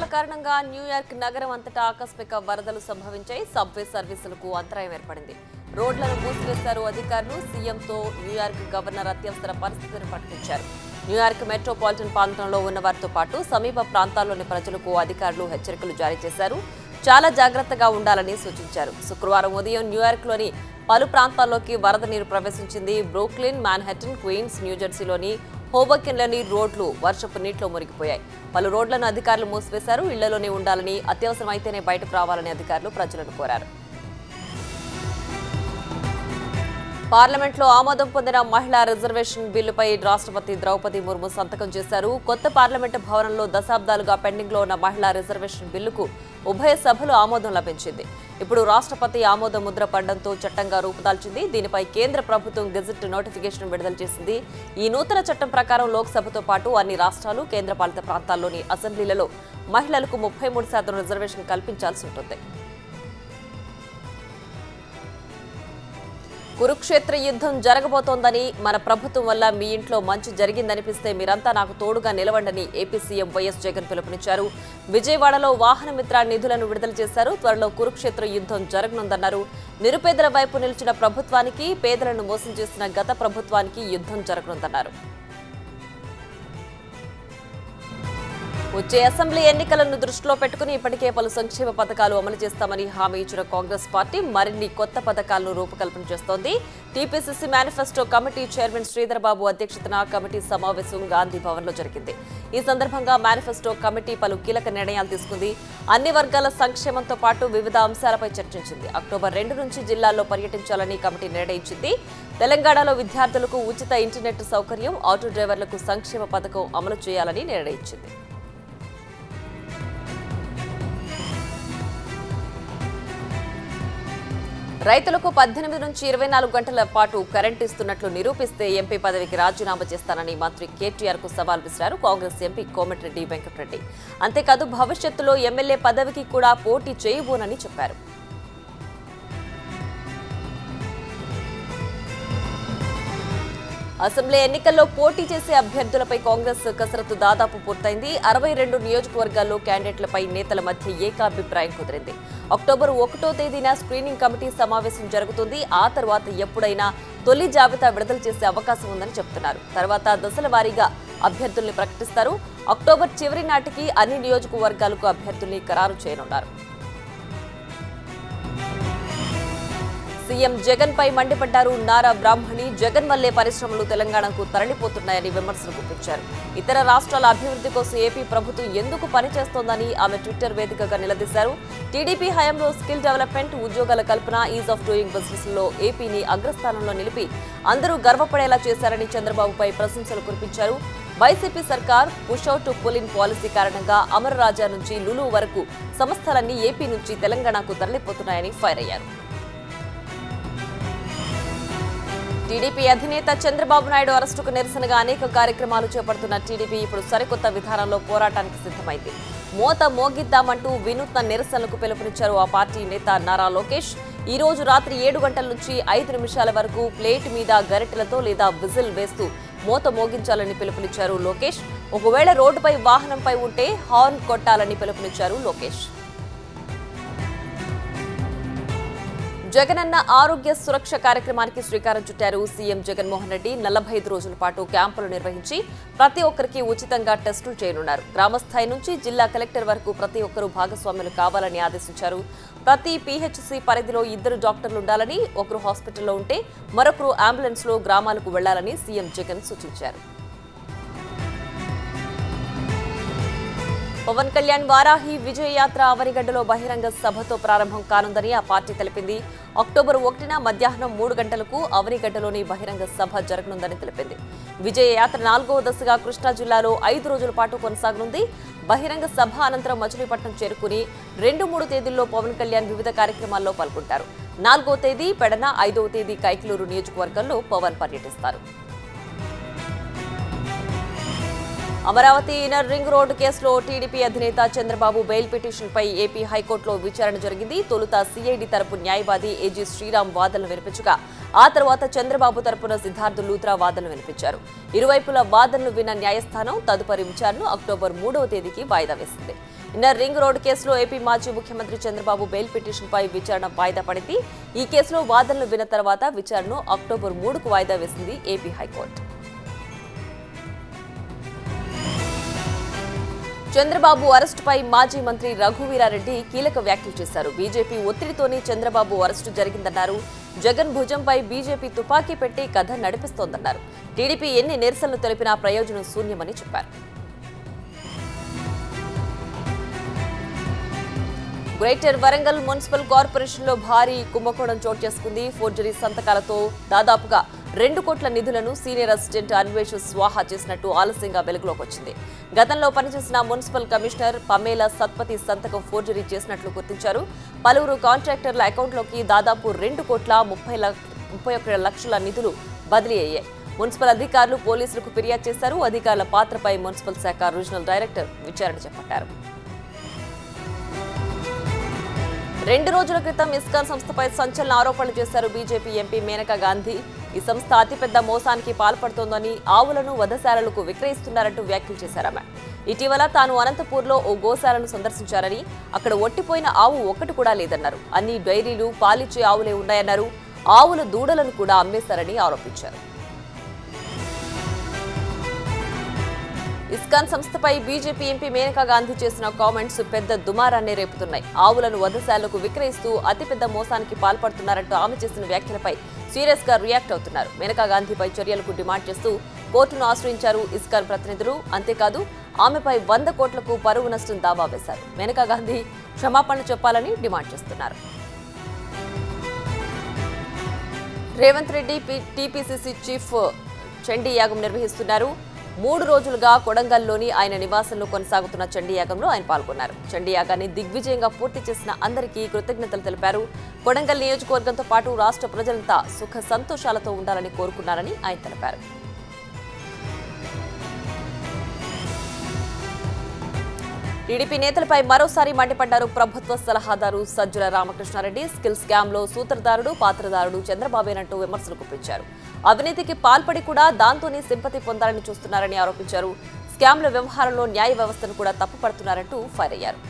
కారణంగా న్యూయార్క్ నగరం అంతటా ఆకస్మిక వరదలు సంభవించాయి సబ్వే సర్వీసులకు అంతరాయం ఏర్పడింది రోడ్లను మూసివేశారు అధికారులు సీఎంతో న్యూయార్క్ గవర్నర్ అత్యవసర పరిస్థితిని ప్రకటించారు న్యూయార్క్ మెట్రోపాలిటన్ ప్రాంతంలో ఉన్న వారితో పాటు సమీప ప్రాంతాల్లోని ప్రజలకు అధికారులు హెచ్చరికలు జారీ చేశారు చాలా జాగ్రత్తగా ఉండాలని సూచించారు శుక్రవారం ఉదయం న్యూయార్క్లోని పలు ప్రాంతాల్లోకి వరద నీరు ప్రవేశించింది బ్రూక్లిన్ మాన్హెటన్ క్వీన్స్ న్యూజెర్సీలోని హోబకిన్లోని రోడ్లు వర్షపు నీటిలో మునిగిపోయాయి పలు రోడ్లను అధికారులు మూసివేశారు ఇళ్లలోనే ఉండాలని అత్యవసరమైతేనే బయటకు రావాలని అధికారులు ప్రజలను కోరారు పార్లమెంట్లో ఆమోదం పొందిన మహిళా రిజర్వేషన్ బిల్లుపై రాష్ట్రపతి ద్రౌపది ముర్ము సంతకం చేశారు కొత్త పార్లమెంటు భవనంలో దశాబ్దాలుగా పెండింగ్లో ఉన్న మహిళా రిజర్వేషన్ బిల్లుకు ఉభయ సభలు ఆమోదం లభించింది ఇప్పుడు రాష్ట్రపతి ఆమోద ముద్ర పడడంతో చట్టంగా రూపుదాల్చింది దీనిపై కేంద్ర ప్రభుత్వం గెజెట్ నోటిఫికేషన్ విడుదల చేసింది ఈ నూతన చట్టం ప్రకారం లోక్సభతో పాటు అన్ని రాష్ట్రాలు కేంద్రపాలిత ప్రాంతాల్లోని అసెంబ్లీలలో మహిళలకు ముప్పై మూడు శాతం రిజర్వేషన్ కల్పించాల్సి ఉంటుంది కురుక్షేత్ర యుద్ధం జరగబోతోందని మన ప్రభుత్వం వల్ల మీ ఇంట్లో మంచి జరిగిందనిపిస్తే మీరంతా నాకు తోడుగా నిలవండని ఏపీ సీఎం వైఎస్ జగన్ పిలుపునిచ్చారు విజయవాడలో వాహన మిత్ర నిధులను విడుదల చేశారు త్వరలో కురుక్షేత్ర యుద్ధం జరగనుందన్నారు నిరుపేదల వైపు నిలిచిన ప్రభుత్వానికి పేదలను మోసం చేసిన గత ప్రభుత్వానికి యుద్ధం జరగనుందన్నారు వచ్చే అసెంబ్లీ ఎన్నికలను దృష్టిలో పెట్టుకుని ఇప్పటికే పలు సంక్షేమ పథకాలు అమలు చేస్తామని హామీ ఇచ్చిన కాంగ్రెస్ పార్టీ మరిన్ని కొత్త పథకాలను రూపకల్పన చేస్తోంది TPCC manifesto committee chairman Sridhar Babu అధ్యక్షతన కమిటీ సమావేశం గాంధీ భవన్లో జరిగింది ఈ సందర్భంగా మేనిఫెస్టో కమిటీ పలు కీలక నిర్ణయాలు తీసుకుంది అన్ని వర్గాల సంక్షేమంతో పాటు వివిధ అంశాలపై చర్చించింది అక్టోబర్ రెండు నుంచి జిల్లాల్లో పర్యటించాలని కమిటీ నిర్ణయించింది తెలంగాణలో విద్యార్థులకు ఉచిత ఇంటర్నెట్ సౌకర్యం ఆటో డ్రైవర్లకు సంక్షేమ పథకం అమలు చేయాలని నిర్ణయించింది రైతులకు పద్దెనిమిది నుంచి ఇరవై నాలుగు గంటల పాటు కరెంట్ ఇస్తున్నట్లు నిరూపిస్తే ఎంపీ పదవికి రాజీనామా చేస్తానని మంత్రి కేటీఆర్ కు సవాల్ విసిరారు కాంగ్రెస్ ఎంపీ కోమటిరెడ్డి వెంకటరెడ్డి అంతేకాదు భవిష్యత్తులో ఎమ్మెల్యే పదవికి కూడా పోటీ చేయబోనని చెప్పారు అసెంబ్లీ ఎన్నికల్లో పోటీ చేసే అభ్యర్థులపై కాంగ్రెస్ కసరత్తు దాదాపు పూర్తయింది అరవై రెండు నియోజకవర్గాల్లో క్యాండిడేట్లపై నేతల మధ్య ఏకాభిప్రాయం కుదిరింది అక్టోబర్ ఒకటో తేదీన స్క్రీనింగ్ కమిటీ సమావేశం జరుగుతుంది ఆ తర్వాత ఎప్పుడైనా తొలి జాబితా విడుదల చేసే అవకాశం ఉందని చెబుతున్నారు తర్వాత దశల వారీగా అభ్యర్థుల్ని ప్రకటిస్తారు అక్టోబర్ చివరి నాటికి అన్ని నియోజకవర్గాలకు అభ్యర్థుల్ని ఖరారు చేయనున్నారు సీఎం జగన్ పై మండిపడ్డారు నారా బ్రాహ్మణి జగన్ వల్లే పరిశ్రమలు తెలంగాణకు తరలిపోతున్నాయని విమర్శలు గుప్పించారు ఇతర రాష్ట్రాల అభివృద్ధి కోసం ఏపీ ప్రభుత్వం ఎందుకు పనిచేస్తోందని ఆమె ట్విట్టర్ వేదికగా నిలదీశారు టీడీపీ హయాంలో స్కిల్ డెవలప్మెంట్ ఉద్యోగాల కల్పన ఈజ్ ఆఫ్ డూయింగ్ బిజినెస్ లో ఏపీని అగ్రస్థానంలో నిలిపి అందరూ గర్వపడేలా చేశారని చంద్రబాబుపై ప్రశంసలు కురిపించారు వైసీపీ సర్కార్ push out pull in policy కారణంగా అమరరాజా నుంచి లులు వరకు సంస్థలన్నీ ఏపీ నుంచి తెలంగాణకు తరలిపోతున్నాయని ఫైర్ అయ్యారు టీడీపీ అధినేత చంద్రబాబు నాయుడు అరెస్టుకు నిరసనగా అనేక కార్యక్రమాలు చేపడుతున్న టీడీపీ ఇప్పుడు సరికొత్త విధానంలో పోరాటానికి సిద్ధమైంది మోత మోగిద్దామంటూ వినూత్న నిరసనలకు పిలుపునిచ్చారు ఆ పార్టీ నేత నారా లోకేష్ ఈ రోజు రాత్రి ఏడు గంటల నుంచి ఐదు నిమిషాల వరకు ప్లేట్ మీద గరిటెలతో లేదా విజిల్ వేస్తూ మోత మోగించాలని పిలుపునిచ్చారు లోకేష్ ఒకవేళ రోడ్డుపై వాహనంపై ఉంటే హార్న్ కొట్టాలని పిలుపునిచ్చారు లోకేష్ జగనన్న ఆరోగ్య సురక్ష కార్యక్రమానికి శ్రీకారం చుట్టారు సీఎం జగన్మోహన్ రెడ్డి నలభై ఐదు రోజుల పాటు క్యాంపులు నిర్వహించి ప్రతి ఒక్కరికి ఉచితంగా టెస్టులు చేయనున్నారు గ్రామస్థాయి నుంచి జిల్లా కలెక్టర్ వరకు ప్రతి ఒక్కరూ భాగస్వాములు కావాలని ఆదేశించారు ప్రతి పీహెచ్సీ పరిధిలో ఇద్దరు డాక్టర్లు ఉండాలని ఒకరు హాస్పిటల్లో ఉంటే మరొకరు అంబులెన్స్లో గ్రామాలకు వెళ్లాలని సీఎం జగన్ సూచించారు పవన్ కళ్యాణ్ వారాహి విజయ యాత్ర అవనిగడ్డలో బహిరంగ సభతో ప్రారంభం కానుందని ఆ పార్టీ తెలిపింది అక్టోబర్ ఒకటిన మధ్యాహ్నం మూడు గంటలకు అవనిగడ్డలోని బహిరంగ సభ జరగనుందని తెలిపింది విజయ యాత్ర నాలుగవ దశగా కృష్ణా జిల్లాలో ఐదు రోజుల పాటు కొనసాగనుంది బహిరంగ సభ అనంతరం మచిలీపట్నం చేరుకుని రెండు మూడు తేదీల్లో పవన్ కళ్యాణ్ వివిధ కార్యక్రమాల్లో పాల్గొంటారు నాలుగో తేదీ పెడన ఐదవ తేదీ కైకలూరు నియోజకవర్గంలో పవన్ పర్యటిస్తారు అమరావతి ఇన్నర్ రింగ్ రోడ్డు కేసులో టీడీపీ అధినేత చంద్రబాబు బెయిల్ పిటిషన్పై ఏపీ హైకోర్టులో విచారణ జరిగింది తొలుత సిఐడి తరపు న్యాయవాది ఏజీ శ్రీరామ్ వాదనలు వినిపించగా ఆ తర్వాత చంద్రబాబు తరపున సిద్ధార్థ్ లూత్రా వాదనలు వినిపించారు ఇరువైపుల వాదనలు విన్న న్యాయస్థానం తదుపరి విచారణను అక్టోబర్ మూడవ తేదీకి వాయిదా వేసింది ఇన్నర్ రింగ్ రోడ్ కేసులో ఏపీ మాజీ ముఖ్యమంత్రి చంద్రబాబు బెయిల్ పిటిషన్పై విచారణ వాయిదా పడింది ఈ కేసులో వాదనలు విన్న తర్వాత విచారణను అక్టోబర్ మూడుకు వాయిదా వేసింది ఏపీ హైకోర్టు చంద్రబాబు అరెస్టుపై మాజీ మంత్రి రఘువీరారెడ్డి కీలక వ్యాఖ్యలు చేశారు బీజేపీ ఒత్తిడితోనే చంద్రబాబు అరెస్టు జరిగిందన్నారు జగన్ భుజంపై బీజేపీ తుపాకీ పెట్టి కథ నడిపిస్తోందన్నారు టీడీపీ ఎన్ని నిరసనలు తెలిపినా ప్రయోజనం శూన్యమని చెప్పారు గ్రేటర్ వరంగల్ మున్సిపల్ కార్పొరేషన్లో భారీ కుంభకోణం చోటు చేసుకుంది ఫోర్జరీ సంతకాలతో దాదాపుగా రెండు కోట్ల నిధులను సీనియర్ అసిస్టెంట్ అన్వేష్ స్వాహా చేసినట్టు ఆలస్యంగా వెలుగులోకి వచ్చింది గతంలో పనిచేసిన మున్సిపల్ కమిషనర్ పమేలా సత్పతి సంతకం ఫోర్జరీ చేసినట్లు గుర్తించారు పలువురు కాంట్రాక్టర్ల అకౌంట్లోకి దాదాపు రెండు కోట్ల ముప్పై లక్ష ముప్పై ఒక్క లక్షల నిధులు బదిలీ అయ్యాయి మున్సిపల్ అధికారులు పోలీసులకు ఫిర్యాదు చేశారు అధికారుల పాత్రపై మున్సిపల్ శాఖ రీజనల్ డైరెక్టర్ విచారణ చేపట్టారు రెండు రోజుల క్రితం ఇస్కాన్ సంస్థపై సంచలన ఆరోపణలు చేశారు బీజేపీ ఎంపీ మేనకా గాంధీ ఈ సంస్థ అతిపెద్ద మోసానికి పాల్పడుతోందని ఆవులను వధశాలలకు విక్రయిస్తున్నారంటూ వ్యాఖ్యలు చేశారామె ఇటీవల తాను అనంతపూర్లో ఓ గోశాలను సందర్శించారని అక్కడ ఒట్టిపోయిన ఆవు ఒక్కటి కూడా లేదన్నారు అన్ని డైరీలు పాలిచ్చే ఆవులే ఉన్నాయన్నారు ఆవుల దూడలను కూడా అమ్మేశారని ఆరోపించారు ఇస్కాన్ సంస్థపై బీజేపీ ఎంపీ మేనకా గాంధీ చేసిన కామెంట్స్ పెద్ద దుమారాన్ని రేపుతున్నాయి ఆవులను వధశాలకు విక్రయిస్తూ అతిపెద్ద మోసానికి పాల్పడుతున్నారంటూ ఆమె చేసిన వ్యాఖ్యలపై సీరియస్ గా రియాక్ట్ అవుతున్నారు మేనకా గాంధీపై చర్యలకు డిమాండ్ చేస్తూ కోర్టును ఆశ్రయించారు ఇస్కాన్ ప్రతినిధులు అంతేకాదు ఆమెపై వంద కోట్లకు పరువు నష్టం దావా వేశారు మేనకా గాంధీ క్షమాపణలు చెప్పాలని డిమాండ్ చేస్తున్నారు రేవంత్ రెడ్డి పి- టీపీసీసీ చీఫ్ చండీ యాగం నిర్వహిస్తున్నారు మూడు రోజులుగా కొడంగల్లోని ఆయన నివాసంలో కొనసాగుతున్న చండీ యాగంలో ఆయన పాల్గొన్నారు చండీ యాగాన్ని దిగ్విజయంగా పూర్తి చేసిన అందరికీ కృతజ్ఞతలు తెలిపారు కొడంగల్ నియోజకవర్గంతో పాటు రాష్ట్ర ప్రజలంతా సుఖ సంతోషాలతో ఉండాలని కోరుకున్నారని ఆయన తెలిపారు టీడీపీ నేతలపై మరోసారి మండిపడ్డారు ప్రభుత్వ సలహాదారు సజ్జల రామకృష్ణారెడ్డి స్కిల్ స్కామ్ లో సూత్రధారుడు పాత్రధారుడు చంద్రబాబేనంటూ విమర్శలు గుప్పించారు అవినీతికి పాల్పడి కూడా దాంతోనే సింపతి పొందాలని చూస్తున్నారని ఆరోపించారు స్కామ్ల వ్యవహారంలో న్యాయ వ్యవస్థను కూడా తప్పుపడుతున్నారంటూ ఫైర్ అయ్యారు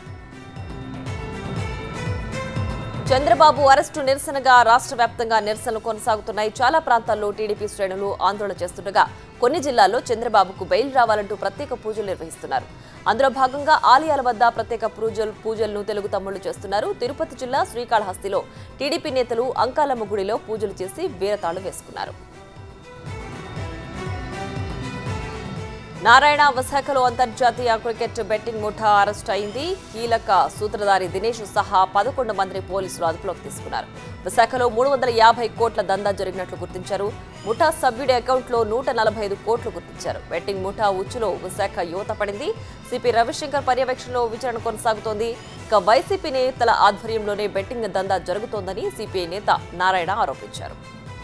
చంద్రబాబు అరెస్టు నిరసనగా రాష్ట్ర వ్యాప్తంగా నిరసనలు కొనసాగుతున్నాయి చాలా ప్రాంతాల్లో టీడీపీ శ్రేణులు ఆందోళన చేస్తుండగా కొన్ని జిల్లాల్లో చంద్రబాబుకు బెయిల్ రావాలంటూ ప్రత్యేక పూజలు నిర్వహిస్తున్నారు అందులో భాగంగా ఆలయాల వద్ద ప్రత్యేక పూజలు పూజలను తెలుగు తమ్ముళ్లు చేస్తున్నారు తిరుపతి జిల్లా శ్రీకాళహస్తిలో టీడీపీ నేతలు అంకాలమ్మ గుడిలో పూజలు చేసి వీరతాళ్లు వేసుకున్నారు నారాయణ విశాఖలో అంతర్జాతీయ క్రికెట్ బెట్టింగ్ ముఠా అరెస్ట్ అయింది కీలక సూత్రధారి దినేష్ సహా పదకొండు మందిని పోలీసులు అదుపులోకి తీసుకున్నారు విశాఖలో మూడు వందల యాభై కోట్ల దందా జరిగినట్లు గుర్తించారు ముఠా సభ్యుడి అకౌంట్లో నూట నలభై ఐదు కోట్లు గుర్తించారు బెట్టింగ్ ముఠా ఉచ్చులో విశాఖ యువత పడింది సిపి రవిశంకర్ పర్యవేక్షణలో విచారణ కొనసాగుతోంది ఇక వైసీపీ నేతల ఆధ్వర్యంలోనే బెట్టింగ్ దందా జరుగుతోందని సిపిఐ నేత నారాయణ ఆరోపించారు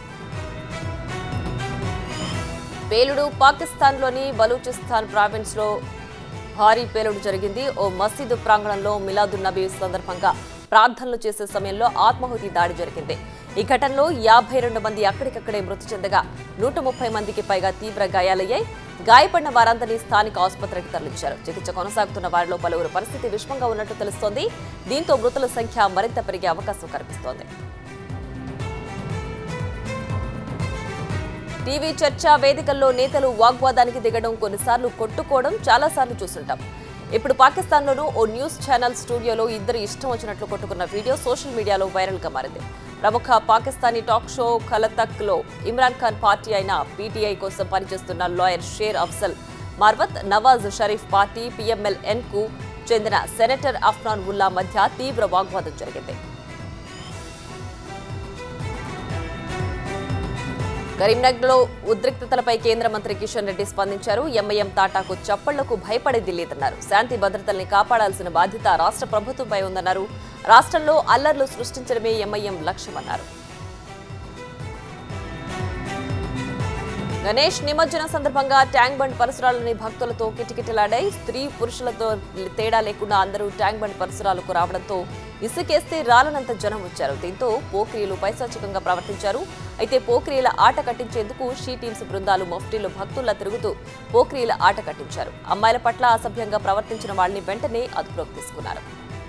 పేలుడు పాకిస్తాన్లోని బలూచిస్తాన్ ప్రావిన్స్లో భారీ పేలుడు జరిగింది ఓ మసీదు ప్రాంగణంలో మిలాదున్ నబీ సందర్భంగా ప్రార్థనలు చేసే సమయంలో ఆత్మాహుతి దాడి జరిగింది ఈ ఘటనలో యాభై రెండు మంది అక్కడికక్కడే మృతి చెందగా నూట ముప్పై మందికి పైగా తీవ్ర గాయాలయ్యాయి గాయపడిన వారందరినీ స్థానిక ఆసుపత్రికి తరలించారు చికిత్స కొనసాగుతున్న వారిలో పలువురు పరిస్థితి విషమంగా ఉన్నట్టు తెలుస్తోంది దీంతో మృతుల సంఖ్య మరింత పెరిగే అవకాశం కనిపిస్తోంది టీవీ చర్చా వేదికల్లో నేతలు వాగ్వాదానికి దిగడం కొన్నిసార్లు కొట్టుకోవడం చాలాసార్లు చూస్తుంటాం ఇప్పుడు పాకిస్తాన్లోనూ ఓ న్యూస్ ఛానల్ స్టూడియోలో ఇద్దరు ఇష్టం వచ్చినట్లు కొట్టుకున్న వీడియో సోషల్ మీడియాలో వైరల్గా మారింది ప్రముఖ పాకిస్తానీ టాక్ షో ఖలతక్లో ఇమ్రాన్ ఖాన్ పార్టీ అయిన పీటీఐ కోసం పనిచేస్తున్న lawyer Sher Afzal Marwat Nawaz Sharif party PMLN కు చెందిన సెనేటర్ అఫ్నాన్ ఉల్లా మధ్య తీవ్ర వాగ్వాదం జరిగింది కరీంనగర్లో ఉద్రిక్తతలపై కేంద్ర మంత్రి కిషన్ రెడ్డి స్పందించారు ఎంఐఎం తాటాకు చప్పళ్లకు భయపడేది లేదన్నారు శాంతి భద్రతల్ని కాపాడాల్సిన బాధ్యత రాష్ట్ర ప్రభుత్వంపై ఉందన్నారు రాష్ట్రంలో అల్లర్లు సృష్టించడమే ఎంఐఎం లక్ష్యమన్నారు గణేష్ నిమజ్జనం సందర్భంగా ట్యాంక్ బండ్ పరిసరాలని భక్తులతో కిటకిటలాడాయి స్త్రీ పురుషులతో తేడా లేకుండా అందరూ ట్యాంక్ బండ్ పరిసరాలకు రావడంతో ఇసుకేస్తే రాలనంత జనం వచ్చారు దీంతో పోక్రియలు పైశాచికంగా ప్రవర్తించారు అయితే పోక్రియల ఆట కట్టించేందుకు షీ టీమ్స్ బృందాలు మఫ్టీలు భక్తుల్లా తిరుగుతూ పోక్రియల ఆట కట్టించారు అమ్మాయిల పట్ల అసభ్యంగా ప్రవర్తించిన వాళ్ళని వెంటనే అదుపులోకి తీసుకున్నారు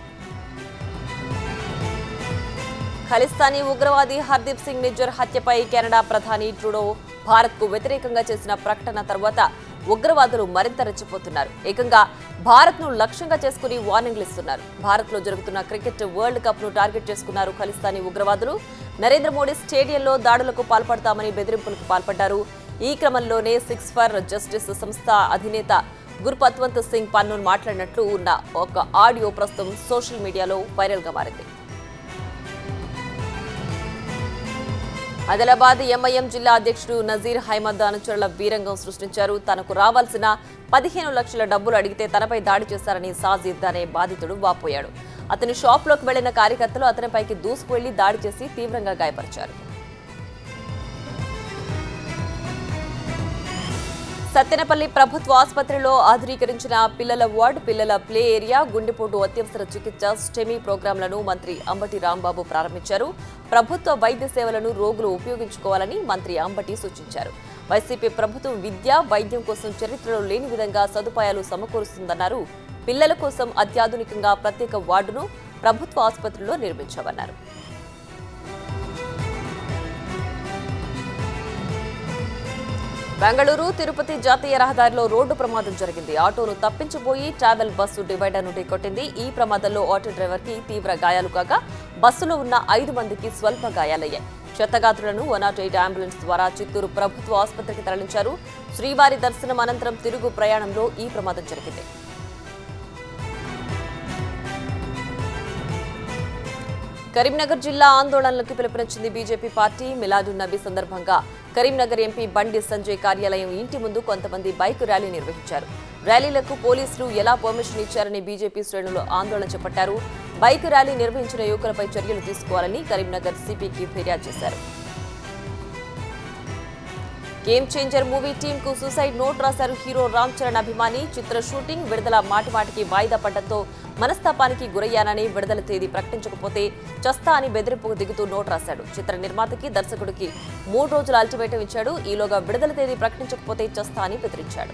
ఖలిస్తానీ ఉగ్రవాది హర్దీప్ సింగ్ నిజ్జర్ హత్యపై కెనడా ప్రధాని ట్రూడో భారత్కు వ్యతిరేకంగా చేసిన ప్రకటన తర్వాత ఉగ్రవాదులు మరింత రెచ్చిపోతున్నారు ఏకంగా భారత్ను లక్ష్యంగా చేసుకుని వార్నింగ్లు ఇస్తున్నారు భారత్లో జరుగుతున్న క్రికెట్ వరల్డ్ కప్ను టార్గెట్ చేసుకున్నారు ఖలిస్తానీ ఉగ్రవాదులు నరేంద్ర మోడీ స్టేడియంలో దాడులకు పాల్పడతామని బెదిరింపులకు పాల్పడ్డారు ఈ క్రమంలోనే సిక్స్ ఫర్ జస్టిస్ సంస్థ అధినేత గుర్పత్వంత్ సింగ్ పన్నూన్ మాట్లాడినట్లు ఉన్న ఒక ఆడియో ప్రస్తుతం సోషల్ మీడియాలో వైరల్గా మారింది ఆదిలాబాద్ ఎంఐఎం జిల్లా అధ్యక్షుడు నజీర్ హైమద్ అనుచరుల వీరంగం సృష్టించారు తనకు రావాల్సిన పదిహేను లక్షల డబ్బులు అడిగితే తనపై దాడి చేశారని సాజిద్ అనే బాధితుడు వాపోయాడు అతని షాప్లోకి వెళ్లిన కార్యకర్తలు అతనిపైకి దూసుకువెళ్లి దాడి చేసి తీవ్రంగా గాయపరిచారు సత్తెనపల్లి ప్రభుత్వ ఆసుపత్రిలో ఆధునీకరించిన పిల్లల వార్డు పిల్లల ప్లే ఏరియా గుండెపోటు అత్యవసర చికిత్స స్టెమీ ప్రోగ్రాంలను మంత్రి అంబటి రాంబాబు ప్రారంభించారు ప్రభుత్వ వైద్య సేవలను రోగులు ఉపయోగించుకోవాలని మంత్రి అంబటి సూచించారు వైసీపీ ప్రభుత్వం విద్య వైద్యం కోసం చరిత్రలో లేని విధంగా సదుపాయాలు సమకూరుస్తుందన్నారు పిల్లల కోసం అత్యాధునికంగా ప్రత్యేక వార్డును ప్రభుత్వ ఆసుపత్రిలో నిర్మించామన్నారు బెంగళూరు తిరుపతి జాతీయ రహదారిలో రోడ్డు ప్రమాదం జరిగింది ఆటోను తప్పించబోయి ట్రావెల్ బస్సు డివైడర్ను ఢీకొట్టింది ఈ ప్రమాదంలో ఆటో డ్రైవర్ కి తీవ్ర గాయాలు కాగా బస్సులో ఉన్న ఐదు మందికి స్వల్ప గాయాలయ్యాయి క్షతగాత్రులను వన్ నాట్ ఎయిట్ అంబులెన్స్ ద్వారా చిత్తూరు ప్రభుత్వ ఆసుపత్రికి తరలించారు శ్రీవారి దర్శనం అనంతరం తిరుగు ప్రయాణంలో ఈ ప్రమాదం జరిగింది కరీంనగర్ జిల్లా ఆందోళనలకు పిలుపునిచ్చింది బీజేపీ పార్టీ మిలాదు నబీ సందర్భంగా కరీంనగర్ ఎంపీ బండి సంజయ్ కార్యాలయం ఇంటి ముందు కొంతమంది బైక్ ర్యాలీ నిర్వహించారు ర్యాలీలకు పోలీసులు ఎలా పర్మిషన్ ఇచ్చారని బీజేపీ శ్రేణులు ఆందోళన చేపట్టారు బైక్ ర్యాలీ నిర్వహించిన యువకులపై చర్యలు తీసుకోవాలని కరీంనగర్ సిపికి ఫిర్యాదు చేశారు గేమ్ చేంజర్ మూవీ టీమ్ కు సూసైడ్ నోట్ రాశారు హీరో రామ్ చరణ్ అభిమాని చిత్ర షూటింగ్ విడుదల మాటిమాటికి వాయిదా పడడంతో మనస్తాపానికి గురయ్యానని విడుదల తేదీ ప్రకటించకపోతే చస్తా అని బెదిరింపుకు దిగుతూ నోట్ రాశాడు చిత్ర నిర్మాతకి దర్శకుడికి మూడు రోజుల అల్టిమేటం ఇచ్చాడు ఈలోగా విడుదల తేదీ ప్రకటించకపోతే చస్తా అని బెదిరించాడు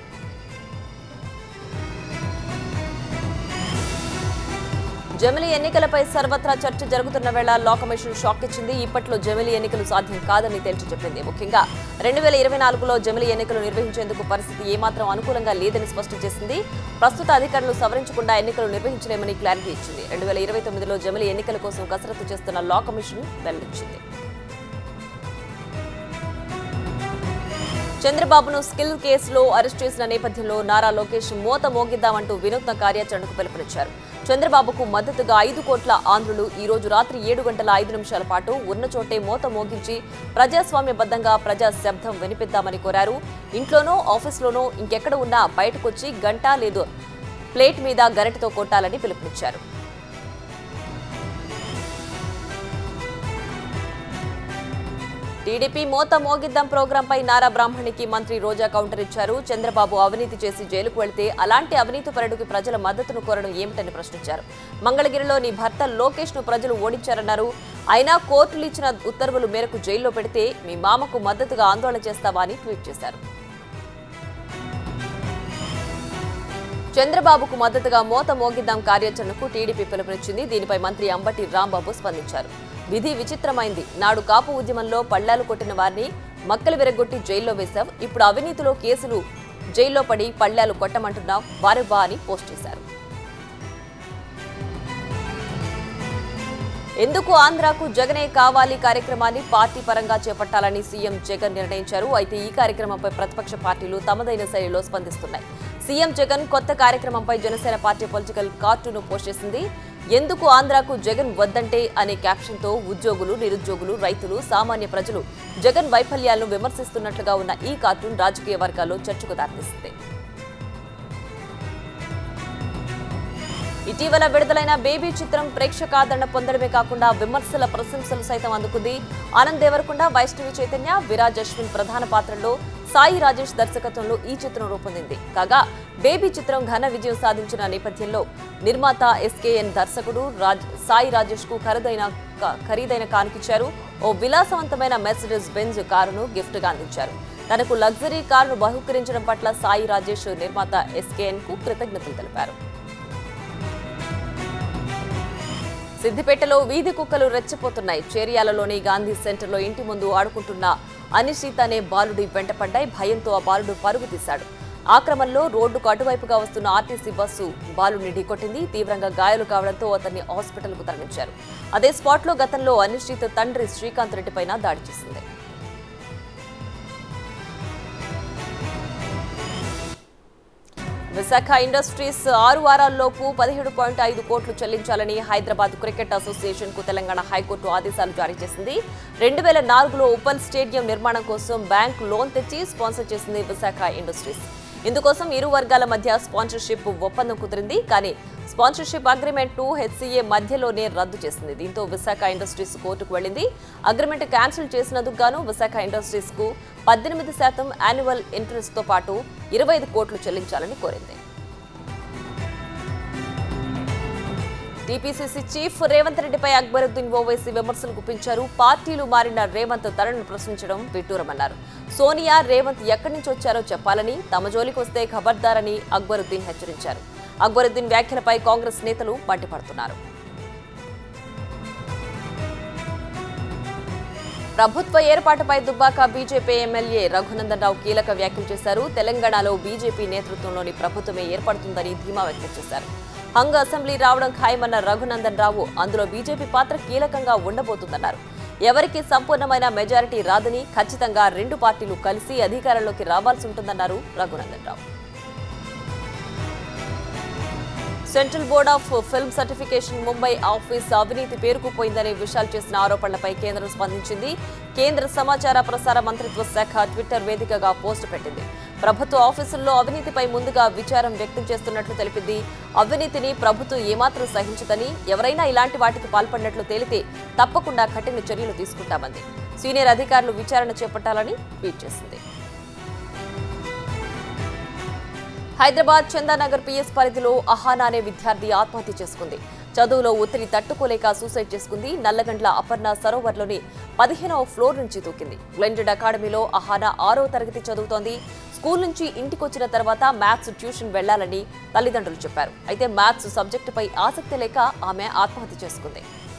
జమిలీ ఎన్నికలపై సర్వత్రా చర్చ జరుగుతున్న వేళ లా కమిషన్ షాక్ ఇచ్చింది ఇప్పట్లో జమిలీ ఎన్నికలు సాధ్యం కాదని తేల్చి చెప్పింది ముఖ్యంగా రెండు వేల ఇరవై నాలుగులో జమిలీ ఎన్నికలు నిర్వహించేందుకు పరిస్థితి ఏమాత్రం అనుకూలంగా లేదని స్పష్టం చేసింది ప్రస్తుత అధికారులు సవరించకుండా ఎన్నికలు నిర్వహించలేమని క్లారిటీ ఇచ్చింది రెండు వేల ఇరవై తొమ్మిదిలో జమిలీ ఎన్నికల కోసం కసరత్తు చేస్తున్న లా కమిషన్ వెల్లడించింది చంద్రబాబును స్కిల్ కేసులో అరెస్ట్ చేసిన నేపథ్యంలో నారా లోకేష్ మోత మోగిద్దామంటూ వినూత్న కార్యాచరణకు పిలుపునిచ్చారు చంద్రబాబుకు మద్దతుగా ఐదు కోట్ల ఆంధ్రులు ఈ రోజు రాత్రి ఏడు గంటల ఐదు నిమిషాల పాటు ఉన్న చోటే మోత మోగించి ప్రజాస్వామ్యబద్ధంగా ప్రజా శబ్దం వినిపిద్దామని కోరారు ఇంట్లోనో ఆఫీస్లోనో ఇంకెక్కడ ఉన్నా బయటకొచ్చి గంట లేదు ప్లేట్ మీద గరిటతో కొట్టాలని పిలుపునిచ్చారు టీడీపీ మోత మోగిద్దాం ప్రోగ్రాంపై నారా బ్రాహ్మణికి మంత్రి రోజా కౌంటర్ ఇచ్చారు చంద్రబాబు అవినీతి చేసి జైలుకు వెళ్తే అలాంటి అవినీతి పరుడికి ప్రజల మద్దతును కోరడం ఏమిటని ప్రశ్నించారు మంగళగిరిలో నీ భర్త లోకేష్ ను ప్రజలు ఓడించారన్నారు అయినా కోర్టులు ఇచ్చిన ఉత్తర్వుల మేరకు జైల్లో పెడితే మీ మామకు మద్దతుగా ఆందోళన చేస్తావా అని ట్వీట్ చేశారు చంద్రబాబుకు మద్దతుగా మోత మోగిద్దాం కార్యాచరణకు టీడీపీ పిలుపునిచ్చింది దీనిపై మంత్రి అంబటి రాంబాబు స్పందించారు విధి విచిత్రమైంది నాడు కాపు ఉద్యమంలో పళ్లాలు కొట్టిన వారిని మక్కలు విరగొట్టి జైల్లో వేశావు ఇప్పుడు అవినీతిలో కేసులు జైల్లో పడి పళ్లాలు కొట్టమంటున్నావు వారు బా అని పోస్ట్ చేశారు ఎందుకు ఆంధ్రాకు జగనే కావాలి కార్యక్రమాన్ని పార్టీ పరంగా చేపట్టాలని సీఎం జగన్ నిర్ణయించారు అయితే ఈ కార్యక్రమంపై ప్రతిపక్ష పార్టీలు తమదైన శైలిలో స్పందిస్తున్నాయి సీఎం జగన్ కొత్త కార్యక్రమంపై Janasena party political cartoon post చేసింది ఎందుకు ఆంధ్రాకు జగన్ వద్దంటే అనే క్యాప్షన్తో ఉద్యోగులు నిరుద్యోగులు రైతులు సామాన్య ప్రజలు జగన్ వైఫల్యాలను విమర్శిస్తున్నట్లుగా ఉన్న ఈ కార్టూన్ రాజకీయ వర్గాల్లో చర్చకు దారితీస్తుంది ఇటీవల విడుదలైన బేబీ చిత్రం ప్రేక్షకాదరణ పొందడమే కాకుండా విమర్శల ప్రశంసలు సైతం అందుకుంది ఆనంద్ దేవరకొండ వైష్ణవి చైతన్య విరాజ్ అశ్విన్ ప్రధాన పాత్రల్లో సాయి రాజేష్ దర్శకత్వంలో ఈ చిత్రం రూపొందింది కాగా బేబీ చిత్రం ఘన విజయం సాధించిన నేపథ్యంలో నిర్మాత ఎస్కేఎన్ దర్శకుడు రాజ్ సాయి రాజేష్ కు ఖరీదైన క- ఖరీదైన కానుకిచ్చారు ఓ విలాసవంతమైన మెర్సిడెస్ బెంజ్ కారును గిఫ్ట్ గా అందించారు తనకు లగ్జరీ కారును బహుకరించడం పట్ల సాయి రాజేష్ నిర్మాత ఎస్కేఎన్ కు కృతజ్ఞతలు తెలిపారు సిద్దిపేటలో వీధి కుక్కలు రెచ్చిపోతున్నాయి చేరియాలలోని గాంధీ సెంటర్లో ఇంటి ముందు ఆడుకుంటున్న అనిశ్చిత్ అనే బాలుడి వెంటపడ్డాయి భయంతో ఆ బాలుడు పరుగు తీశాడు ఆక్రమణలో రోడ్డుకు అటువైపుగా వస్తున్న ఆర్టీసీ బస్సు బాలుడిని ఢీకొట్టింది తీవ్రంగా గాయాలు కావడంతో అతన్ని హాస్పిటల్కు తరలించారు అదే స్పాట్లో గతంలో అనిశ్చిత్ తండ్రి శ్రీకాంత్ రెడ్డిపైన దాడి చేసింది విశాఖ ఇండస్ట్రీస్ ఆరు వారాల్లోపు పదిహేడు పాయింట్ ఐదు కోట్లు చెల్లించాలని హైదరాబాద్ క్రికెట్ అసోసియేషన్ కు తెలంగాణ హైకోర్టు ఆదేశాలు జారీ చేసింది రెండు వేల నాలుగులో ఉప్పల్ స్టేడియం నిర్మాణం కోసం బ్యాంక్ లోన్ తెచ్చి స్పాన్సర్ చేసింది విశాఖ ఇండస్ట్రీస్ ఇందుకోసం ఇరు వర్గాల మధ్య స్పాన్సర్షిప్ ఒప్పందం కుదిరింది కానీ స్పాన్సర్షిప్ అగ్రిమెంట్ ను హెచ్సీఏ మధ్యలోనే రద్దు చేసింది దీంతో విశాఖ ఇండస్ట్రీస్ కోర్టుకు వెళ్లింది అగ్రిమెంట్ క్యాన్సిల్ చేసినందుకు గాను విశాఖ ఇండస్ట్రీస్ కు పద్దెనిమిది శాతం యాన్యువల్ ఇంట్రెస్ట్ తో పాటు ఇరవై ఐదు కోట్లు చెల్లించాలని కోరింది టీపీసీసీ చీఫ్ రేవంత్ రెడ్డిపై అక్బరుద్దీన్ ఓవైసీ విమర్శలు గుప్పించారు పార్టీలు మారిన రేవంత్ తనను ప్రశ్నించడం విడ్డూరమన్నారు సోనియా రేవంత్ ఎక్కడి నుంచి వచ్చారో చెప్పాలని తమ జోలికి వస్తే ఖబర్దారని అక్బరుద్దీన్ హెచ్చరించారు అక్బరుద్దీన్ వ్యాఖ్యలపై కాంగ్రెస్ నేతలు మండిపడుతున్నారు ప్రభుత్వ ఏర్పాటుపై దుబ్బాక బీజేపీ ఎమ్మెల్యే రఘునందన్ రావు కీలక వ్యాఖ్యలు చేశారు తెలంగాణలో బీజేపీ నేతృత్వంలోని ప్రభుత్వమే ఏర్పడుతుందని ధీమా వ్యక్తం చేశారు హంగ్ అసెంబ్లీ రావడం ఖాయమన్న రఘునందన్ రావు అందులో బీజేపీ పాత్ర కీలకంగా ఉండబోతుందన్నారు ఎవరికి సంపూర్ణమైన మెజారిటీ రాదని ఖచ్చితంగా రెండు పార్టీలు కలిసి అధికారంలోకి రావాల్సి ఉంటుందన్నారు Raghunandan Rao Central Board of Film Certification Mumbai office అవినీతి పేరుకుపోయిందనే విషయాలు చేసిన ఆరోపణలపై కేంద్రం స్పందించింది కేంద్ర సమాచార ప్రసార మంత్రిత్వ శాఖ ట్విట్టర్ వేదికగా పోస్టు పెట్టింది ప్రభుత్వ ఆఫీసుల్లో అవినీతిపై ముందుగా విచారం వ్యక్తం చేస్తున్నట్లు తెలిపింది అవినీతిని ప్రభుత్వం ఏమాత్రం సహించదని ఎవరైనా ఇలాంటి వాటికి పాల్పడినట్లు తేలితే తప్పకుండా కఠిన చర్యలు తీసుకుంటామంది సీనియర్ అధికారులు విచారణ చేపట్టాలని ట్వీట్ చేసింది హైదరాబాద్ చందానగర్ పిఎస్ పరిధిలో అహానా అనే విద్యార్థి ఆత్మహత్య చేసుకుంది చదువులో ఒత్తిడి తట్టుకోలేక సూసైడ్ చేసుకుంది నల్లగండ్ల అపర్ణ సరోవర్లోని పదిహేనవ ఫ్లోర్ నుంచి దూకింది బ్లెండెడ్ అకాడమీలో అహానా ఆరో తరగతి చదువుతోంది స్కూల్ నుంచి ఇంటికొచ్చిన తర్వాత మ్యాథ్స్ ట్యూషన్ వెళ్లాలని తల్లిదండ్రులు చెప్పారు అయితే మ్యాథ్స్ సబ్జెక్టుపై ఆసక్తి లేక ఆమె ఆత్మహత్య చేసుకుంది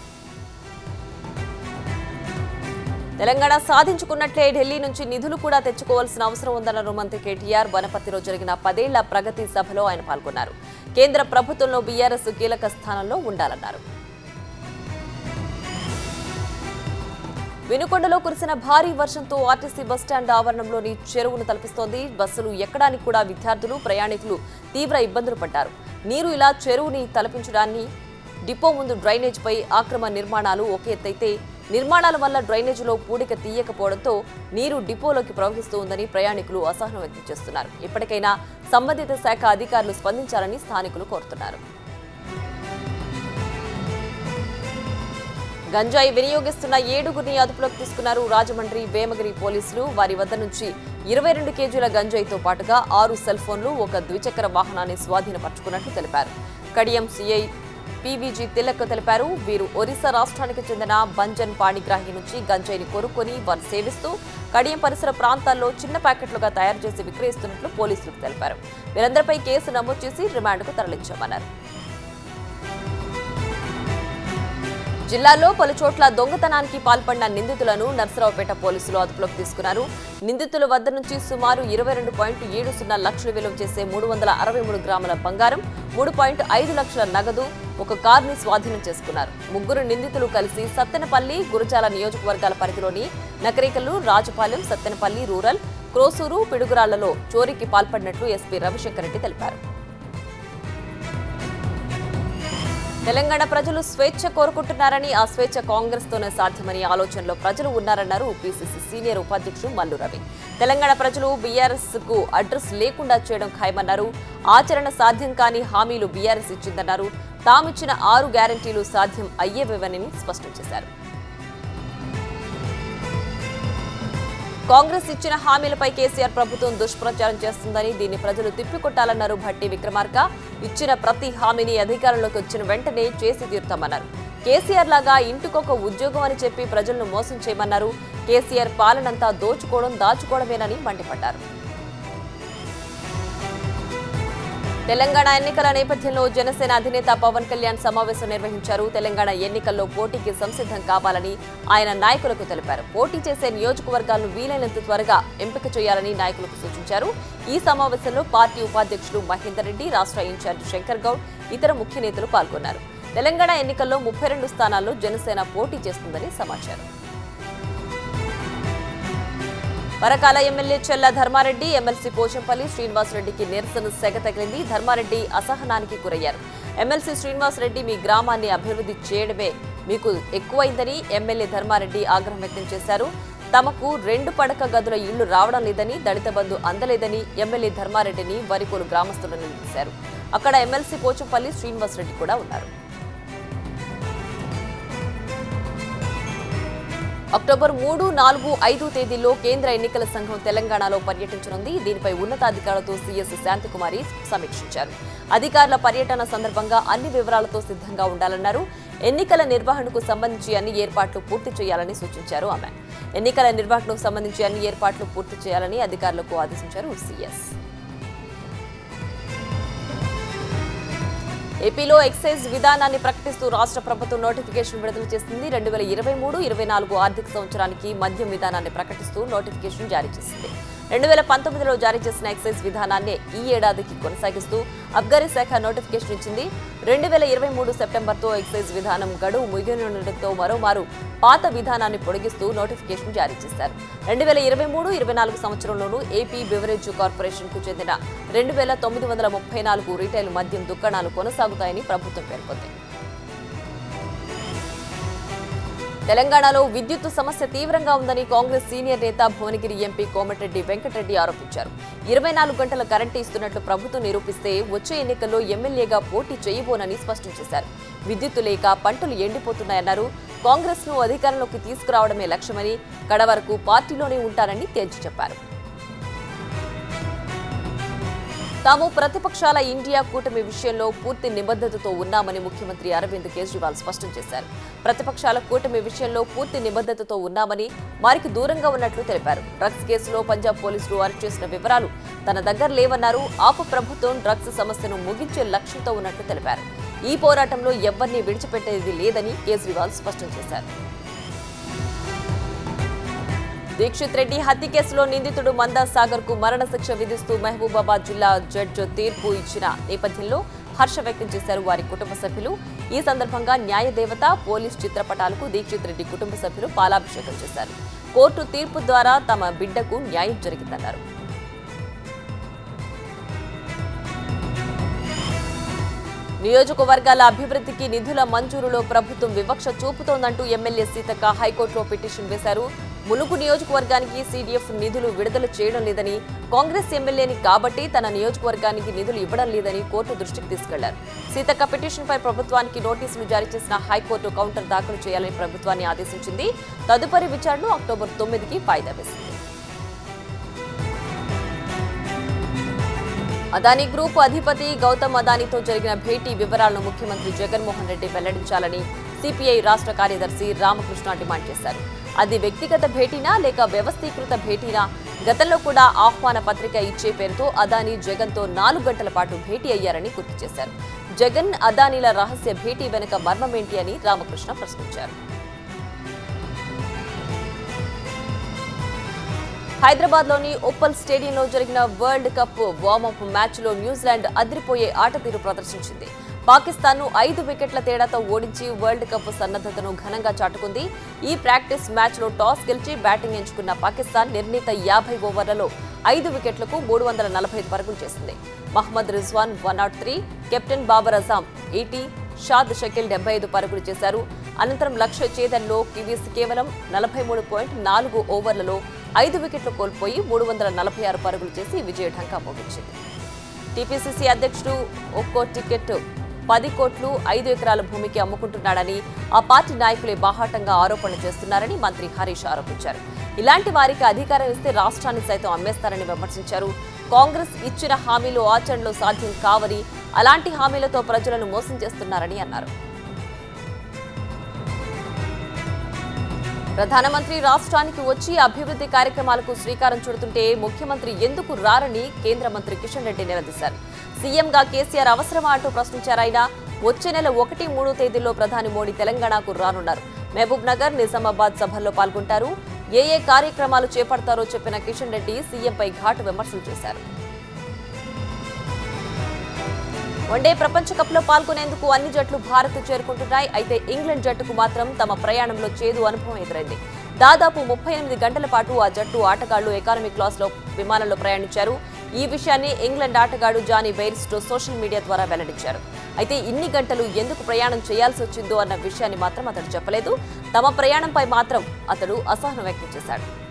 తెలంగాణ సాధించుకున్నట్లే ఢిల్లీ నుంచి నిధులు కూడా తెచ్చుకోవాల్సిన అవసరం ఉందన్నారు మంత్రి కేటీఆర్ వనపర్తిలో జరిగిన పదేళ్ల ప్రగతి సభలో ఆయన పాల్గొన్నారు కేంద్ర ప్రభుత్వంలో బీఆర్ఎస్ కీలక స్థానంలో ఉండాలన్నారు వినుకొండలో కురిసిన భారీ వర్షంతో ఆర్టీసీ బస్టాండ్ ఆవరణంలోని చెరువును తలపిస్తోంది బస్సులు ఎక్కడానికి కూడా విద్యార్థులు ప్రయాణికులు తీవ్ర ఇబ్బందులు పడ్డారు నీరు ఇలా చెరువుని తలపించడాన్ని డిపో ముందు డ్రైనేజ్ పై ఆక్రమ నిర్మాణాలు ఒక ఎత్తైతే నిర్మాణాల వల్ల డ్రైనేజీలో పూడిక తీయకపోవడంతో నీరు డిపోలోకి ప్రవహిస్తూ ఉందని ప్రయాణికులు అసహనం వ్యక్తం చేస్తున్నారు ఇప్పటికైనా సంబంధిత శాఖ అధికారులు స్పందించాలని స్థానికులు కోరుతున్నారు గంజాయి వినియోగిస్తున్న ఏడుగురిని అదుపులోకి తీసుకున్నారు రాజమండ్రి వేమగిరి పోలీసులు వారి వద్ద నుంచి ఇరవై రెండు కేజీల గంజాయితో పాటుగా ఆరు సెల్ ఫోన్లు ఒక ద్విచక్ర వాహనాన్ని స్వాధీనపరుచుకున్నట్లు తెలిపారు కడియం సిఐ పీవీజీ తిలక్ తెలిపారు వీరు ఒరిస్సా రాష్ట్రానికి చెందిన బంజన్ పాణిగ్రాహి నుంచి గంజాయిని కొనుక్కొని వారు సేవిస్తూ కడియం పరిసర ప్రాంతాల్లో చిన్న ప్యాకెట్లుగా తయారు చేసి విక్రయిస్తున్నట్లు పోలీసులకు తెలిపారు వీరందరిపై కేసు నమోదు చేసి రిమాండ్కు తరలించామన్నారు జిల్లాలో పలు చోట్ల దొంగతనానికి పాల్పడిన నిందితులను నర్సరావుపేట పోలీసులు అదుపులోకి తీసుకున్నారు నిందితుల వద్ద నుంచి సుమారు ఇరవై రెండు పాయింట్ ఏడు సున్నా లక్షలు విలువ చేసే మూడు వందల అరవై మూడు గ్రాముల బంగారం మూడు పాయింట్ ఐదు లక్షల నగదు ఒక కార్ని స్వాధీనం చేసుకున్నారు ముగ్గురు నిందితులు కలిసి సత్తెనపల్లి గురజాల నియోజకవర్గాల పరిధిలోని నకరేకల్లు రాజపాలెం సత్తెనపల్లి రూరల్ క్రోసూరు పిడుగురాళ్లలో చోరీకి పాల్పడినట్లు ఎస్పీ రవిశంకర్ రెడ్డి తెలిపారు తెలంగాణ ప్రజలు స్వేచ్ఛ కోరుకుంటున్నారని ఆ స్వేచ్ఛ కాంగ్రెస్ తోనే సాధ్యమని ఆలోచనలో ప్రజలు ఉన్నారన్నారు పీసీసీ సీనియర్ ఉపాధ్యక్షుడు మల్లు రవి తెలంగాణ ప్రజలు బీఆర్ఎస్ కు అడ్రస్ లేకుండా చేయడం ఖాయమన్నారు ఆచరణ సాధ్యం కాని హామీలు బీఆర్ఎస్ ఇచ్చిందన్నారు తామిచ్చిన ఆరు గ్యారంటీలు సాధ్యం అయ్యేవేవని స్పష్టం చేశారు కాంగ్రెస్ ఇచ్చిన హామీలపై కేసీఆర్ ప్రభుత్వం దుష్ప్రచారం చేస్తుందని దీన్ని ప్రజలు తిప్పికొట్టాలన్నారు భట్టి విక్రమార్క ఇచ్చిన ప్రతి హామీని అధికారంలోకి వచ్చిన వెంటనే చేసి తీరుతామన్నారు కేసీఆర్ లాగా ఇంటికొక ఉద్యోగం అని చెప్పి ప్రజలను మోసం చేయమన్నారు కేసీఆర్ పాలనంతా దోచుకోవడం దాచుకోవడమేనని మండిపడ్డారు తెలంగాణ ఎన్నికల నేపథ్యంలో జనసేన అధినేత పవన్ కళ్యాణ్ సమావేశం నిర్వహించారు తెలంగాణ ఎన్నికల్లో పోటీకి సంసిద్ధం కావాలని ఆయన నాయకులకు తెలిపారు పోటీ చేసే నియోజకవర్గాలను వీలైనంత త్వరగా ఎంపిక చేయాలని నాయకులకు సూచించారు ఈ సమావేశంలో పార్టీ ఉపాధ్యక్షులు మహేందర్ రెడ్డి రాష్ట్ర ఇన్ఛార్జ్ శంకర్ గౌడ్ ఇతర ముఖ్య నేతలు పాల్గొన్నారు తెలంగాణ ఎన్నికల్లో ముప్పై రెండు స్థానాల్లో జనసేన పోటీ చేస్తుందని సమాచారం పరకాల ఎమ్మెల్యే చెల్ల ధర్మారెడ్డి ఎమ్మెల్సీ పోచంపల్లి శ్రీనివాసరెడ్డికి నిరసన సెగ తగిలింది ధర్మారెడ్డి అసహనానికి గురయ్యారు ఎమ్మెల్సీ శ్రీనివాసరెడ్డి మీ గ్రామాన్ని అభివృద్ధి చేయడమే మీకు ఎక్కువైందని ఎమ్మెల్యే ధర్మారెడ్డి ఆగ్రహం వ్యక్తం చేశారు తమకు రెండు పడక గదుల ఇళ్లు రావడం లేదని దళిత బంధు అందలేదని ఎమ్మెల్యే ధర్మారెడ్డిని వరికోలు గ్రామస్తులు నిలిచారు అక్కడ ఎమ్మెల్సీ పోచంపల్లి శ్రీనివాసరెడ్డి కూడా ఉన్నారు అక్టోబర్ మూడు నాలుగు ఐదు తేదీల్లో కేంద్ర ఎన్నికల సంఘం తెలంగాణలో పర్యటించనుంది దీనిపై ఉన్నతాధికారులతో సీఎస్ శాంతికుమారి సమీక్షించారు అధికారుల పర్యటన సందర్భంగా అన్ని వివరాలతో సిద్ధంగా ఉండాలన్నారు ఎన్నికల నిర్వహణకు సంబంధించి అన్ని ఏర్పాట్లు పూర్తి చేయాలని సూచించారు ఆమె ఎన్నికల నిర్వహణకు సంబంధించి అన్ని ఏర్పాట్లు పూర్తి చేయాలని అధికారులకు ఆదేశించారు సీఎస్ ఏపీలో ఎక్సైజ్ విధానాన్ని ప్రకటిస్తూ రాష్ట్ర ప్రభుత్వం నోటిఫికేషన్ విడుదల చేసింది రెండు వేల ఇరవై మూడు ఇరవై నాలుగు ఆర్థిక సంవత్సరానికి మద్యం విధానాన్ని ప్రకటిస్తూ నోటిఫికేషన్ జారీ చేసింది రెండు వేల పంతొమ్మిదిలో జారీ చేసిన ఎక్సైజ్ విధానాన్ని ఈ ఏడాదికి కొనసాగిస్తూ అబ్కారీ శాఖ నోటిఫికేషన్ ఇచ్చింది రెండు వేల ఇరవై మూడు సెప్టెంబర్తో ఎక్సైజ్ విధానం గడువు ముగియనుండటంతో మరోమారు పాత విధానాన్ని పొడిగిస్తూ నోటిఫికేషన్ జారీ చేశారు రెండు వేల ఇరవై మూడు ఇరవై నాలుగు సంవత్సరంలోనూ ఏపీ బెవరేజ్ కార్పొరేషన్ కు చెందిన రెండు వేల తొమ్మిది వందల ముప్పై నాలుగు రీటైల్ మద్యం దుకాణాలు కొనసాగుతాయని ప్రభుత్వం పేర్కొంది తెలంగాణలో విద్యుత్ సమస్య తీవ్రంగా ఉందని కాంగ్రెస్ సీనియర్ నేత భువనగిరి ఎంపీ కోమటిరెడ్డి వెంకటరెడ్డి ఆరోపించారు ఇరవై నాలుగు గంటల కరెంటు ఇస్తున్నట్లు ప్రభుత్వం నిరూపిస్తే వచ్చే ఎన్నికల్లో ఎమ్మెల్యేగా పోటీ చేయబోనని స్పష్టం చేశారు విద్యుత్తు లేక పంటలు ఎండిపోతున్నాయన్నారు కాంగ్రెస్ ను అధికారంలోకి తీసుకురావడమే లక్ష్యమని కడ వరకు పార్టీలోనే ఉంటారని తేల్చి చెప్పారు తాము ప్రతిపక్షాల ఇండియా కూటమి విషయంలో పూర్తి నిబద్ధతతో ఉన్నామని ముఖ్యమంత్రి అరవింద్ కేజ్రీవాల్ స్పష్టం చేశారు ప్రతిపక్షాల కూటమి విషయంలో పూర్తి నిబద్ధతతో ఉన్నామని వారికి దూరంగా ఉన్నట్లు తెలిపారు డ్రగ్స్ కేసులో పంజాబ్ పోలీసులు అరెస్ట్ చేసిన వివరాలు తన దగ్గర లేవన్నారు ఆపు ప్రభుత్వం డ్రగ్స్ సమస్యను ముగించే లక్ష్యంతో ఉన్నట్లు తెలిపారు ఈ పోరాటంలో ఎవ్వరినీ విడిచిపెట్టేది లేదని కేజ్రీవాల్ స్పష్టం చేశారు దీక్షిత్ రెడ్డి హత్య కేసులో నిందితుడు మందా సాగర్ కు మరణశిక్ష విధిస్తూ మహబూబాబాద్ జిల్లా జడ్జి తీర్పు ఇచ్చిన నేపథ్యంలో హర్ష వ్యక్తం చేశారు వారి కుటుంబ సభ్యులు ఈ సందర్భంగా న్యాయదేవత పోలీస్ చిత్రపటాలకు దీక్షిత్ రెడ్డి కుటుంబ సభ్యులు పాలాభిషేకం చేశారు కోర్టు తీర్పు ద్వారా తమ బిడ్డకు న్యాయం జరిగిందన్నారు నియోజకవర్గాల అభివృద్ధికి నిధుల మంజూరులో ప్రభుత్వం వివక్ష చూపుతోందంటూ ఎమ్మెల్యే సీతక్క హైకోర్టులో పిటిషన్ వేశారు ములుగు నియోజకవర్గానికి సీడీఎఫ్ నిధులు విడుదల చేయడం లేదని కాంగ్రెస్ ఎమ్మెల్యేని కాబట్టి తన నియోజకవర్గానికి నిధులు ఇవ్వడం లేదని కోర్టు దృష్టికి తీసుకెళ్లారు సీతక్క పిటిషన్పై ప్రభుత్వానికి నోటీసులు జారీ చేసిన హైకోర్టు కౌంటర్ దాఖలు చేయాలని ప్రభుత్వాన్ని ఆదేశించింది తదుపరి విచారణ అక్టోబర్ తొమ్మిదికి వాయిదా వేసింది అదానీ గ్రూప్ అధిపతి గౌతమ్ అదానీతో జరిగిన భేటీ వివరాలను ముఖ్యమంత్రి జగన్మోహన్ రెడ్డి వెల్లడించాలని సిపిఐ రాష్ట్ర కార్యదర్శి రామకృష్ణ డిమాండ్ చేశారు అది వ్యక్తిగత భేటీనా లేక వ్యవస్థీకృత భేటీనా గతంలో కూడా ఆహ్వాన పత్రిక ఇచ్చే పేరుతో అదానీ జగన్తో నాలుగు గంటల పాటు భేటీ అయ్యారని గుర్తు చేశారు జగన్ అదానీల రహస్య భేటీ వెనుక మర్మమేంటి అని రామకృష్ణ ప్రశ్నించారు హైదరాబాద్ లోని ఉప్పల్ స్టేడియంలో జరిగిన వరల్డ్ కప్ వార్మప్ మ్యాచ్ లో న్యూజిలాండ్ అదిరిపోయే ఆట తీరు ప్రదర్శించింది పాకిస్తాన్ ను ఐదు వికెట్ల తేడాతో ఓడించి వరల్డ్ కప్ సన్నద్ధతను ఘనంగా చాటుకుంది ఈ ప్రాక్టీస్ మ్యాచ్ లో టాస్ గెలిచి బ్యాటింగ్ ఎంచుకున్న పాకిస్తాన్ నిర్ణీత యాభై ఓవర్లలో ఐదు వికెట్లకు మూడు వందల నలభై ఐదు పరుగులు చేసింది Mohammad Rizwan one not three captain Babar Azam eighty Saud Shakeel డెబ్బై ఐదు పరుగులు చేశారు అనంతరం లక్ష్య ఛేదన్లో కివీస్ కేవలం నలభై మూడు పాయింట్ నాలుగు ఓవర్లలో ఐదు వికెట్లు కోల్పోయి మూడు వందల నలభై ఆరు పరుగులు చేసి విజయ ఢంకా మోగించింది టీపీసీసీ అధ్యక్షుడు ఒక్కో టికెట్ పది కోట్లు ఐదు ఎకరాల భూమికి అమ్ముకుంటున్నాడని ఆ పార్టీ నాయకులే బాహాటంగా ఆరోపణలు చేస్తున్నారని మంత్రి హరీష్ ఆరోపించారు ఇలాంటి వారికి అధికారం ఇస్తే రాష్ట్రాన్ని సైతం అమ్మేస్తారని విమర్శించారు కాంగ్రెస్ ఇచ్చిన హామీలు ఆచరణలో సాధ్యం కావని అలాంటి హామీలతో ప్రజలను మోసం చేస్తున్నారని అన్నారు ప్రధానమంత్రి రాష్ట్రానికి వచ్చి అభివృద్ధి కార్యక్రమాలకు శ్రీకారం చుడుతుంటే ముఖ్యమంత్రి ఎందుకు రారని కేంద్ర మంత్రి కిషన్ రెడ్డి నిలదీశారు సీఎంగా కేసీఆర్ అవసరమా అంటూ ప్రశ్నించారు ఆయన వచ్చే నెల ఒకటి మూడు తేదీల్లో ప్రధాని మోడీ తెలంగాణకు రానున్నారు మహబూబ్ నగర్ నిజామాబాద్ సభల్లో పాల్గొంటారు ఏ ఏ కార్యక్రమాలు చేపడతారో చెప్పిన కిషన్ రెడ్డి సీఎంపై ఘాటు విమర్శలు చేశారు వన్డే ప్రపంచ కప్లో పాల్గొనేందుకు అన్ని జట్లు భారత్ చేరుకుంటున్నాయి అయితే ఇంగ్లాండ్ జట్టుకు మాత్రం తమ ప్రయాణంలో చేదు అనుభవం ఎదురైంది దాదాపు ముప్పై ఎనిమిది గంటల పాటు ఆ జట్టు ఆటగాళ్లు ఎకానమీ క్లాస్లో విమానంలో ప్రయాణించారు ఈ విషయాన్ని ఇంగ్లాండ్ ఆటగాడు జానీ బెయిర్స్టో సోషల్ మీడియా ద్వారా వెల్లడించారు అయితే ఇన్ని గంటలు ఎందుకు ప్రయాణం చేయాల్సి వచ్చిందో అన్న విషయాన్ని మాత్రం అతడు చెప్పలేదు తమ ప్రయాణంపై మాత్రం అతడు అసహనం వ్యక్తం చేశాడు